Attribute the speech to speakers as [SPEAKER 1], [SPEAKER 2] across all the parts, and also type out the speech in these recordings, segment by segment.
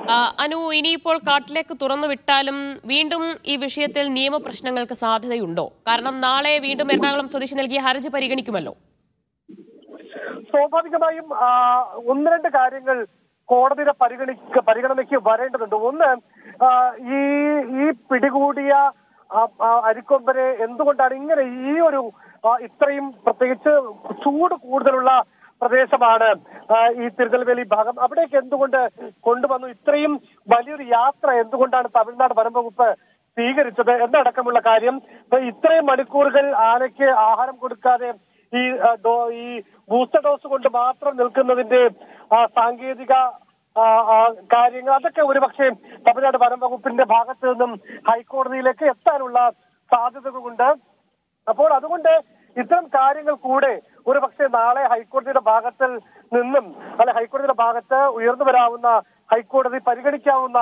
[SPEAKER 1] ആ, അനു ഇനിയിപ്പോൾ കാട്ടിലേക്ക് തുറന്നു വിട്ടാലും വീണ്ടും ഈ വിഷയത്തിൽ നിയമപ്രശ്നങ്ങൾക്ക് സാധ്യതയുണ്ടോ കാരണം നാളെ വീണ്ടും എറണാകുളം സ്വദേശി നൽകിയ ഹർജി പരിഗണിക്കുമല്ലോ
[SPEAKER 2] സ്വാഭാവികമായും ആ, ഒന്ന് രണ്ട് കാര്യങ്ങൾ കോടതിയുടെ പരിഗണിക്ക പരിഗണനയ്ക്ക് വരേണ്ടതുണ്ട് ഒന്ന് ആ, ഈ ഈ പിടികൂടിയ ആ, ആ, അരിക്കൊമ്പനെ എന്തുകൊണ്ടാണ് ഇങ്ങനെ ഈ ഒരു ആ, ഇത്രയും പ്രത്യേകിച്ച് ചൂട് കൂടുതലുള്ള പ്രദേശമാണ് ആ, ഈ തിരുനെൽവേലി ഭാഗം അവിടേക്ക് എന്തുകൊണ്ട് കൊണ്ടുവന്നു ഇത്രയും വലിയൊരു യാത്ര എന്തുകൊണ്ടാണ് തമിഴ്നാട് വനം വകുപ്പ് സ്വീകരിച്ചത് എന്നടക്കമുള്ള കാര്യം ഇപ്പൊ ഇത്രയും മണിക്കൂറുകൾ ആനയ്ക്ക് ആഹാരം കൊടുക്കാതെ ഈ ആ, ഡോ- ഈ ബൂസ്റ്റർ ഡോസ് കൊണ്ട് മാത്രം നിൽക്കുന്നതിന്റെ ആ, സാങ്കേതിക ആ, ആ, കാര്യങ്ങൾ അതൊക്കെ ഒരുപക്ഷെ തമിഴ്നാട് വനം വകുപ്പിന്റെ ഭാഗത്ത് നിന്നും ഹൈക്കോടതിയിലേക്ക് എത്താനുള്ള സാധ്യതകളുണ്ട് അപ്പോൾ അതുകൊണ്ട് ഇത്തരം കാര്യങ്ങൾ കൂടെ ഒരു പക്ഷേ നാളെ ഹൈക്കോടതിയുടെ ഭാഗത്തിൽ നിന്നും അല്ലെ ഹൈക്കോടതിയുടെ ഭാഗത്ത് ഉയർന്നു വരാവുന്ന ഹൈക്കോടതി പരിഗണിക്കാവുന്ന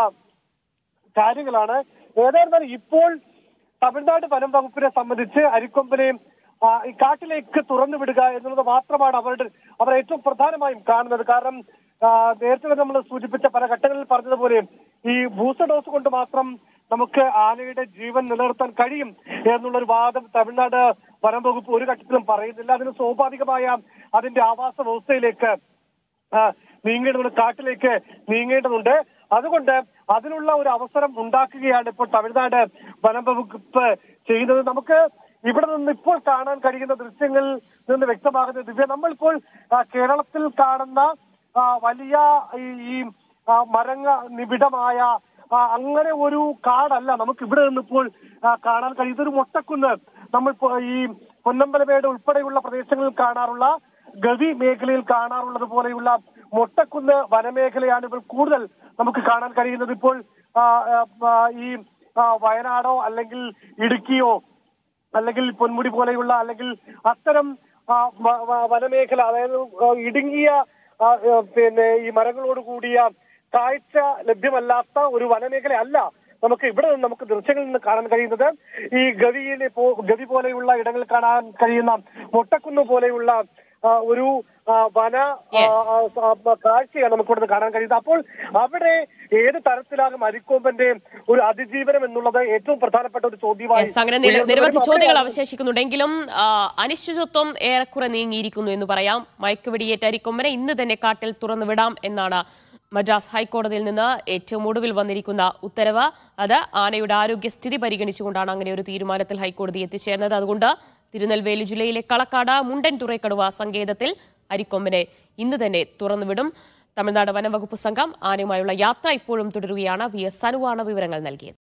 [SPEAKER 2] കാര്യങ്ങളാണ് ഏതായിരുന്നാലും ഇപ്പോൾ തമിഴ്നാട് വനം വകുപ്പിനെ സംബന്ധിച്ച് അരിക്കൊമ്പനെ ആ, ഈ കാട്ടിലേക്ക് തുറന്നു വിടുക എന്നുള്ളത് മാത്രമാണ് അവരുടെ അവർ ഏറ്റവും പ്രധാനമായും കാണുന്നത് കാരണം ആ, നേരത്തെ തന്നെ നമ്മൾ സൂചിപ്പിച്ച പല ഘട്ടങ്ങളിൽ പറഞ്ഞതുപോലെ ഈ ബൂസ്റ്റർ ഡോസ് കൊണ്ട് മാത്രം നമുക്ക് ആനയുടെ ജീവൻ നിലനിർത്താൻ കഴിയും എന്നുള്ളൊരു വാദം തമിഴ്നാട് വനം വകുപ്പ് ഒരു ഘട്ടത്തിലും പറയുന്നില്ല അതിന് സ്വാഭാവികമായ അതിന്റെ ആവാസ വ്യവസ്ഥയിലേക്ക് ആ, നീങ്ങേണ്ടതുണ്ട് കാട്ടിലേക്ക് നീങ്ങേണ്ടതുണ്ട് അതുകൊണ്ട് അതിനുള്ള ഒരു അവസരം ഉണ്ടാക്കുകയാണ് ഇപ്പോൾ തമിഴ്നാട് വനം വകുപ്പ് ചെയ്യുന്നത് നമുക്ക് ഇവിടെ നിന്ന് ഇപ്പോൾ കാണാൻ കഴിയുന്ന ദൃശ്യങ്ങളിൽ നിന്ന് വ്യക്തമാകുന്ന ദിവ്യ നമ്മളിപ്പോൾ ആ, കേരളത്തിൽ കാണുന്ന ആ, വലിയ ഈ ഈ, ആ, മരങ്ങ നിബിഡമായ ആ, അങ്ങനെ ഒരു കാടല്ല നമുക്ക് ഇവിടെ നിന്നിപ്പോൾ ആ, കാണാൻ കഴിയും ഇതൊരു മൊട്ടക്കുന്ന് നമ്മൾ ഇപ്പോ ഈ പൊന്നമ്പലമേട് ഉൾപ്പെടെയുള്ള പ്രദേശങ്ങളിൽ കാണാറുള്ള ഗവി മേഖലയിൽ കാണാറുള്ളത് പോലെയുള്ള മൊട്ടക്കുന്ന് വനമേഖലയാണ് ഇപ്പോൾ കൂടുതൽ നമുക്ക് കാണാൻ കഴിയുന്നത് ഇപ്പോൾ ആ, ആ, ആ, ഈ ആ, വയനാടോ അല്ലെങ്കിൽ ഇടുക്കിയോ അല്ലെങ്കിൽ പൊന്മുടി പോലെയുള്ള അല്ലെങ്കിൽ അത്തരം ആ, വ- വ- വനമേഖല അതായത് ആ, ഇടുങ്ങിയ ആ, ആ, പിന്നെ ഈ മരങ്ങളോട് കൂടിയ കാഴ്ച ലഭ്യമല്ലാത്ത ഒരു വനമേഖല അല്ല നമുക്ക് ഇവിടെ നിന്ന് നമുക്ക് ദൃശ്യങ്ങളിൽ നിന്ന് കാണാൻ കഴിയുന്നത് ഈ ഗവിയിലെ പോ- ഗവി പോലെയുള്ള ഇടങ്ങളിൽ കാണാൻ കഴിയുന്ന മൊട്ടക്കുന്ന് പോലെയുള്ള ആ, ഒരു ആ, വന ആ,
[SPEAKER 1] Yes.
[SPEAKER 2] ആ, ആ, കാഴ്ചയാണ് നമുക്ക് ഇവിടെ കാണാൻ കഴിയുന്നത് അപ്പോൾ അവിടെ ഏത് തരത്തിലാകും അരിക്കൊമ്പന്റെ ഒരു അതിജീവനം എന്നുള്ളത് ഏറ്റവും പ്രധാനപ്പെട്ട ഒരു ചോദ്യമായി
[SPEAKER 1] Yes, അങ്ങനെ നിര-
[SPEAKER 2] ഉയർന്നു
[SPEAKER 1] നിരവധി
[SPEAKER 2] വരും.
[SPEAKER 1] ചോദ്യങ്ങൾ
[SPEAKER 2] അവിടെയാണ്
[SPEAKER 1] അവശേഷിക്കുന്നുണ്ടെങ്കിലും ആ, അനിശ്ചിതത്വം ഏറെക്കുറെ നീങ്ങിയിരിക്കുന്നു എന്ന് പറയാം മയക്കുവെടിയേറ്റ അരിക്കൊമ്പനെ ഇന്ന് തന്നെ കാട്ടിൽ തുറന്നുവിടാം എന്നാണ് മദ്രാസ് ഹൈക്കോടതിയിൽ നിന്ന് ഏറ്റവും ഒടുവിൽ വന്നിരിക്കുന്ന ഉത്തരവ് അത് ആനയുടെ ആരോഗ്യസ്ഥിതി പരിഗണിച്ചുകൊണ്ടാണ് അങ്ങനെ ഒരു തീരുമാനത്തിൽ ഹൈക്കോടതി എത്തിച്ചേർന്നത് അതുകൊണ്ട് തിരുനെൽവേലി ജില്ലയിലെ കളക്കാട് മുണ്ടൻ തുറൈക്കടുവ സങ്കേതത്തിൽ അരിക്കൊമ്പനെ ഇന്ന് തന്നെ തുറന്നുവിടും തമിഴ്നാട് വനംവകുപ്പ് സംഘം ആനയുമായുള്ള യാത്ര ഇപ്പോഴും തുടരുകയാണ് വി എസ് സനുവാണ് വിവരങ്ങൾ നൽകിയത്